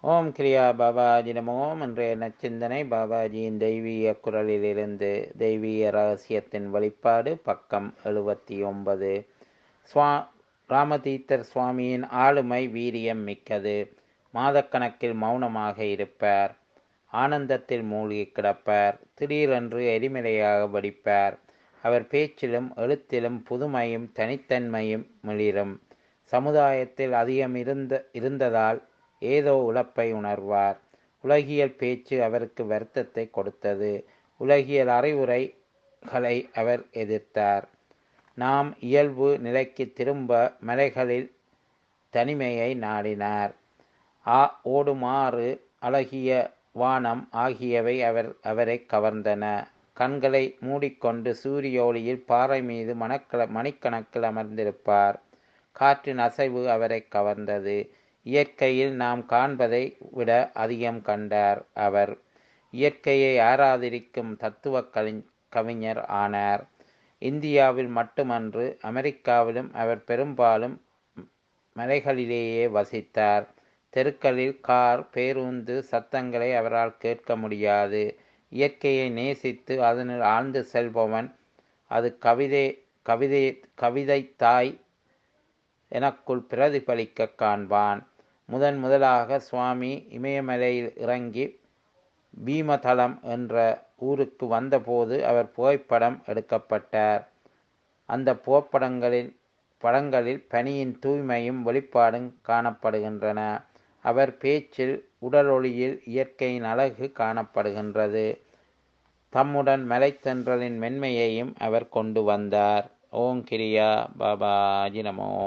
ஓம் கிரியா பாபாஜி நமோம் இன்றைய நச்சிந்தனை பாபாஜியின் தெய்வீக குரலிலிருந்து தெய்வீக ரகசியத்தின் வெளிப்பாடு பக்கம் எழுபத்தி ஒன்பது சுவா ராமதீத்தர் சுவாமியின் ஆளுமை வீரியம் மிக்கது மாதக்கணக்கில் மௌனமாக இருப்பார் ஆனந்தத்தில் மூழ்கி கிடப்பார் திடீரென்று எரிமலையாக வடிப்பார் அவர் பேச்சிலும் எழுத்திலும் புதுமையும் தனித்தன்மையும் மிளிரும் சமுதாயத்தில் அதிகம் இருந்த இருந்ததால் ஏதோ உழப்பை உணர்வார் உலகியல் பேச்சு அவருக்கு வருத்தத்தை கொடுத்தது உலகியல் அறிவுரைகளை அவர் எதிர்த்தார் நாம் இயல்பு நிலைக்கு திரும்ப மலைகளில் தனிமையை நாடினார் ஆ ஓடுமாறு அழகிய வானம் ஆகியவை அவர் அவரை கவர்ந்தன கண்களை மூடிக்கொண்டு சூரிய ஒளியில் பாறை மீது மணக்கல மணிக்கணக்கில் அமர்ந்திருப்பார் காற்றின் அசைவு அவரை கவர்ந்தது இயற்கையில் நாம் காண்பதை விட அதிகம் கண்டார் அவர் இயற்கையை ஆராதிக்கும் தத்துவ கவி கவிஞர் ஆனார் இந்தியாவில் மட்டுமன்று அமெரிக்காவிலும் அவர் பெரும்பாலும் மலைகளிலேயே வசித்தார் தெருக்களில் கார் பேருந்து சத்தங்களை அவரால் கேட்க முடியாது இயற்கையை நேசித்து அதனில் ஆழ்ந்து செல்பவன் அது கவிதை கவிதை கவிதை தாய் எனக்குள் பிரதிபலிக்க காண்பான் முதன் முதலாக சுவாமி இமயமலையில் இறங்கி பீமதளம் என்ற ஊருக்கு வந்தபோது அவர் புகைப்படம் எடுக்கப்பட்டார் அந்த புகைப்படங்களில் படங்களில் பனியின் தூய்மையும் வெளிப்பாடும் காணப்படுகின்றன அவர் பேச்சில் உடலொளியில் இயற்கையின் அழகு காணப்படுகின்றது தம்முடன் மலைத்தென்றலின் மென்மையையும் அவர் கொண்டு வந்தார் ஓம் கிரியா பாபாஜி நமோ